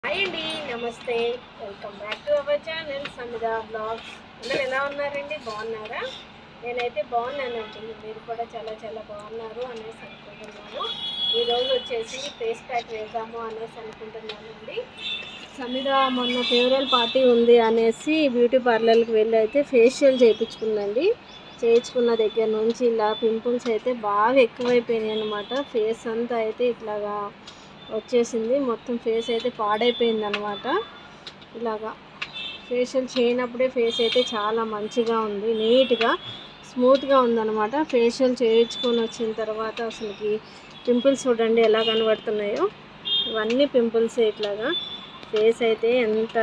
hi అండి namaste welcome back to our channel Samida blogs అందరు ఎలా ఉన్నారండి బాగున్నారా నేనైతే బాగున్నానండి మీరు కూడా చాలా చాలా బాగున్నారు అనేసి అనుకుంటున్నాను ఈరోజు వచ్చేసి ఫేస్ ప్యాక్ వేద్దాము అనేసి అనుకుంటున్నానండి సమిద మొన్న ఫేవరల్ పార్టీ ఉంది అనేసి బ్యూటీ పార్లర్కి వెళ్ళి అయితే ఫేషియల్ చేయించుకుందండి చేయించుకున్న దగ్గర నుంచి ఇలా పింపుల్స్ అయితే బాగా ఎక్కువైపోయినాయి అనమాట ఫేస్ అంతా అయితే ఇట్లాగా వచ్చేసింది మొత్తం ఫేస్ అయితే పాడైపోయింది అనమాట ఇలాగా ఫేషియల్ చేయనప్పుడే ఫేస్ అయితే చాలా మంచిగా ఉంది నీట్గా స్మూత్గా ఉందన్నమాట ఫేషియల్ చేయించుకొని వచ్చిన తర్వాత అసలుకి పింపుల్స్ చూడండి ఎలా కనబడుతున్నాయో ఇవన్నీ పింపుల్స్ ఇట్లాగా ఫేస్ అయితే ఎంత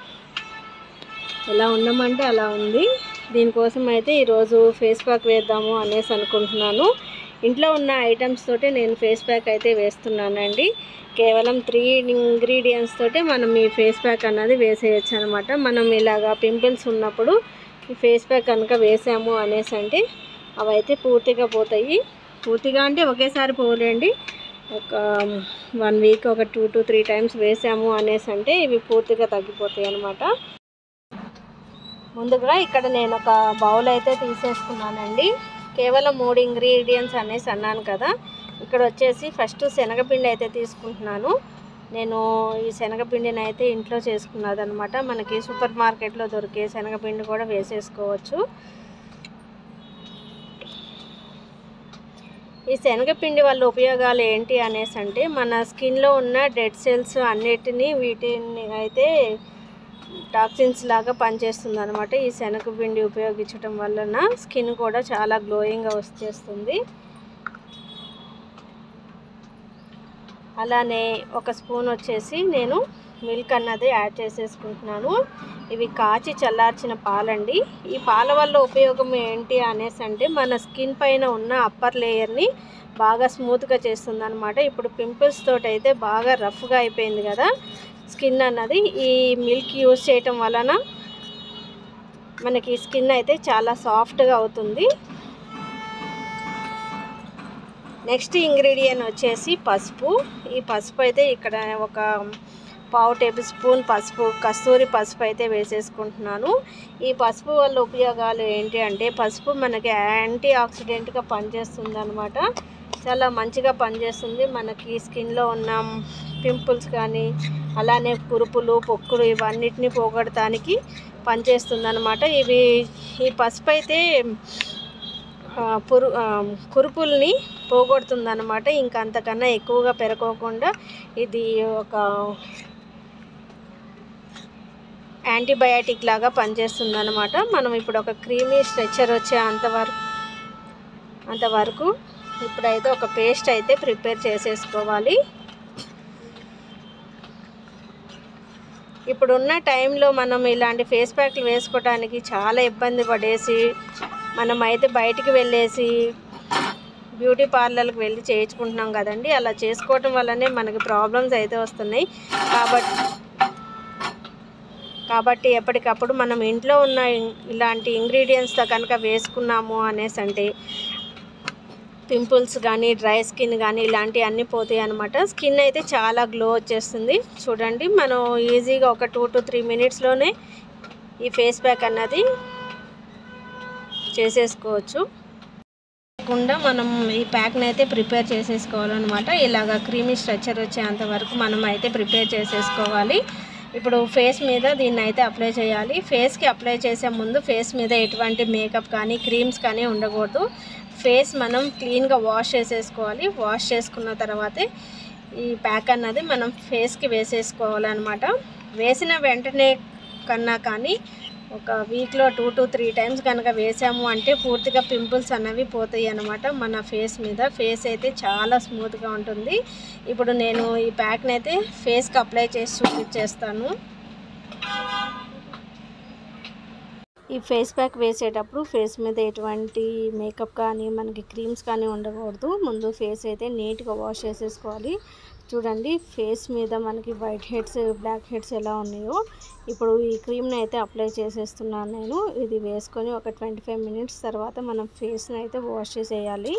ఎలా ఉండమంటే అలా ఉంది దీనికోసం అయితే ఈరోజు ఫేస్ ప్యాక్ వేద్దాము అనేసి అనుకుంటున్నాను ఇంట్లో ఉన్న ఐటమ్స్ తోటే నేను ఫేస్ ప్యాక్ అయితే వేస్తున్నానండి కేవలం త్రీ ఇంగ్రీడియంట్స్ తోటే మనం ఈ ఫేస్ ప్యాక్ అన్నది వేసేయచ్చు అనమాట మనం ఇలాగా పింపుల్స్ ఉన్నప్పుడు ఈ ఫేస్ ప్యాక్ కనుక వేసాము అనేసి అంటే అవైతే పూర్తిగా పోతాయి పూర్తిగా అంటే ఒకేసారి పోలేండి ఒక వన్ వీక్ ఒక టూ టు త్రీ టైమ్స్ వేసాము అనేసి అంటే ఇవి పూర్తిగా తగ్గిపోతాయి అనమాట ముందుగా ఇక్కడ నేను ఒక బౌల్ అయితే తీసేసుకున్నానండి కేవలం మూడు ఇంగ్రీడియంట్స్ అనేసి అన్నాను కదా ఇక్కడ వచ్చేసి ఫస్ట్ శనగపిండి అయితే తీసుకుంటున్నాను నేను ఈ శనగపిండిని అయితే ఇంట్లో చేసుకున్నది అనమాట మనకి సూపర్ మార్కెట్లో దొరికే శనగపిండి కూడా వేసేసుకోవచ్చు ఈ శనగపిండి వల్ల ఉపయోగాలు ఏంటి అనేసి అంటే మన స్కిన్లో ఉన్న డెడ్ సెల్స్ అన్నిటినీ వీటిని అయితే టాక్సిన్స్ లాగా పనిచేస్తుంది అనమాట ఈ శనగపిండి ఉపయోగించడం వలన స్కిన్ కూడా చాలా గ్లోయింగ్గా వచ్చేస్తుంది అలానే ఒక స్పూన్ వచ్చేసి నేను మిల్క్ అన్నది యాడ్ చేసేసుకుంటున్నాను ఇవి కాచి చల్లార్చిన పాలండి ఈ పాల వల్ల ఉపయోగం ఏంటి అనేసి అంటే మన స్కిన్ పైన ఉన్న అప్పర్ లేయర్ని బాగా స్మూత్గా చేస్తుంది అనమాట ఇప్పుడు పింపుల్స్ తోటి అయితే బాగా రఫ్గా అయిపోయింది కదా స్కిన్ అన్నది ఈ మిల్క్ యూజ్ చేయటం వలన మనకి స్కిన్ అయితే చాలా సాఫ్ట్గా అవుతుంది నెక్స్ట్ ఇంగ్రీడియంట్ వచ్చేసి పసుపు ఈ పసుపు అయితే ఇక్కడ ఒక పావు టేబుల్ స్పూన్ పసుపు కస్తూరి పసుపు అయితే వేసేసుకుంటున్నాను ఈ పసుపు వల్ల ఉపయోగాలు ఏంటి అంటే పసుపు మనకి యాంటీ ఆక్సిడెంట్గా పనిచేస్తుంది అనమాట చాలా మంచిగా పనిచేస్తుంది మనకి స్కిన్లో ఉన్న పింపుల్స్ కానీ అలానే కురుపులు పొక్కులు ఇవన్నిటిని పోగొడటానికి పనిచేస్తుంది అనమాట ఇవి ఈ పసుపు అయితే ఆ, పురు ఆ, కురుపుల్ని పోగొడుతుంది అనమాట ఇంకా అంతకన్నా ఎక్కువగా పెరగకుండా ఇది ఒక యాంటీబయాటిక్ లాగా పనిచేస్తుంది అనమాట మనం ఇప్పుడు ఒక క్రీమీ స్ట్రెచ్చర్ వచ్చే అంతవరకు అంతవరకు ఇప్పుడైతే ఒక పేస్ట్ అయితే ప్రిపేర్ చేసేసుకోవాలి ఇప్పుడున్న టైంలో మనం ఇలాంటి ఫేస్ ప్యాక్లు వేసుకోవడానికి చాలా ఇబ్బంది పడేసి మనం అయితే బయటికి వెళ్ళేసి బ్యూటీ పార్లర్కి వెళ్ళి చేయించుకుంటున్నాం కదండి అలా చేసుకోవటం వల్లనే మనకి ప్రాబ్లమ్స్ అయితే వస్తున్నాయి కాబట్టి కాబట్టి ఎప్పటికప్పుడు మనం ఇంట్లో ఉన్న ఇం- ఇలాంటి ఇంగ్రీడియంట్స్తో కనుక వేసుకున్నాము అనేసి అంటే పింపుల్స్ కానీ డ్రై స్కిన్ కానీ ఇలాంటివి అన్నీ పోతాయి అనమాట స్కిన్ అయితే చాలా గ్లో వచ్చేస్తుంది చూడండి మనం ఈజీగా ఒక టూ టు త్రీ మినిట్స్లోనే ఈ ఫేస్ ప్యాక్ అన్నది చేసేసుకోవచ్చు కాకుండా మనం ఈ ప్యాక్ని అయితే ప్రిపేర్ చేసేసుకోవాలన్నమాట ఇలాగ క్రీమీ స్ట్రక్చర్ వచ్చేంత వరకు మనం అయితే ప్రిపేర్ చేసేసుకోవాలి ఇప్పుడు ఫేస్ మీద దీన్ని అయితే అప్లై చేయాలి ఫేస్కి అప్లై చేసే ముందు ఫేస్ మీద ఎటువంటి మేకప్ కానీ క్రీమ్స్ కానీ ఉండకూడదు ఫేస్ మనం క్లీన్గా వాష్ చేసేసుకోవాలి వాష్ చేసుకున్న తర్వాతే ఈ ప్యాక్ అన్నది మనం ఫేస్కి వేసేసుకోవాలన్నమాట వేసిన వెంటనే కన్నా కానీ ఒక వీక్లో టూ టు త్రీ టైమ్స్ కనుక వేసాము అంటే పూర్తిగా పింపుల్స్ అన్నవి పోతాయి అన్నమాట మన ఫేస్ మీద ఫేస్ అయితే చాలా స్మూత్గా ఉంటుంది ఇప్పుడు నేను ఈ ప్యాక్ని అయితే ఫేస్కి అప్లై చేసి చూపించేస్తాను ఈ ఫేస్ ప్యాక్ వేసేటప్పుడు ఫేస్ మీద ఎటువంటి మేకప్ కానీ మనకి క్రీమ్స్ కానీ ఉండకూడదు ముందు ఫేస్ అయితే నీట్గా వాష్ చేసేసుకోవాలి చూడండి ఫేస్ మీద మనకి వైట్ హెడ్స్ బ్లాక్ హెడ్స్ ఎలా ఉన్నాయో ఇప్పుడు ఈ క్రీమ్ని అయితే అప్లై చేసేస్తున్నాను నేను ఇది వేసుకొని ఒక ట్వంటీ ఫైవ్ మినిట్స్ తర్వాత మనం ఫేస్ని అయితే వాష్ చేసేయాలి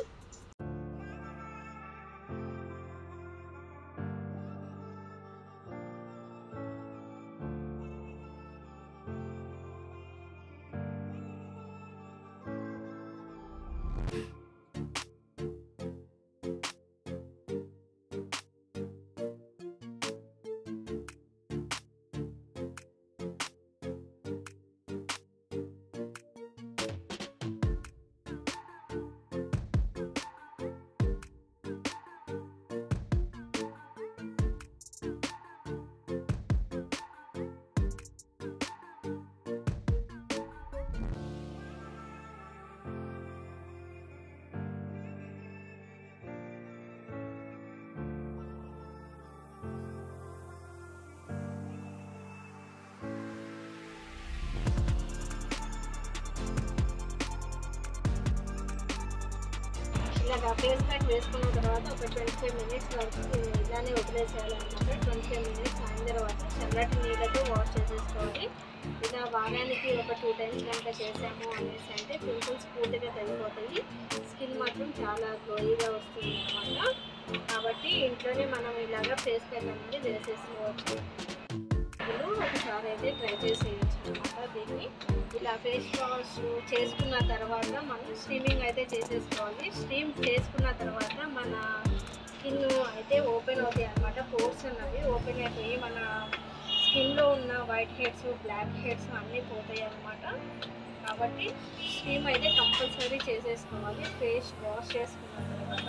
ఇలాగ ఫేస్ ప్యాక్ వేసుకున్న తర్వాత ఒక ట్వంటీ ఫైవ్ మినిట్స్ వరకు ఇలానే వదిలేసేయాలన్నమాట ట్వంటీ ఫైవ్ మినిట్స్ అయిన తర్వాత చల్లటి నీళ్ళతో వాష్ చేసేసుకోవాలి ఇలా వారానికి ఒక టూ టైమ్స్ కనుక చేసాము అనేసి అంటే పింపుల్స్ పూర్తిగా తగ్గిపోతాయి స్కిన్ మాత్రం చాలా గ్లోయిగా వస్తుంది అనమాట కాబట్టి ఇంట్లోనే మనం ఇలాగా ఫేస్ ప్యాక్ అనేది వేసేసుకోవచ్చు ఇప్పుడు ఒకసారి అయితే ట్రై చేసేయచ్చు అనమాట దీన్ని ఇలా ఫేస్ వాష్ చేసుకున్న తర్వాత మనం స్టీమింగ్ అయితే చేసేసుకోవాలి స్టీమ్ చేసుకున్న తర్వాత మన స్కిన్ అయితే ఓపెన్ అవుతాయి అనమాట పోర్స్ అన్నవి ఓపెన్ అయిపోయి మన స్కిన్లో ఉన్న వైట్ హెడ్స్ బ్లాక్ హెడ్స్ అన్నీ పోతాయి అనమాట కాబట్టి స్టీమ్ అయితే కంపల్సరీ చేసేసుకోవాలి ఫేస్ వాష్ చేసుకున్న తర్వాత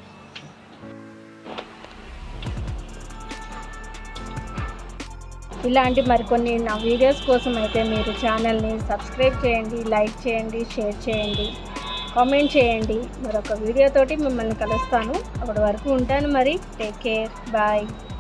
ఇలాంటి మరికొన్ని నా వీడియోస్ కోసం అయితే మీరు ఛానల్ని సబ్స్క్రైబ్ చేయండి లైక్ చేయండి షేర్ చేయండి కామెంట్ చేయండి మరొక వీడియోతోటి మిమ్మల్ని కలుస్తాను అప్పటి వరకు ఉంటాను మరి టేక్ కేర్ బాయ్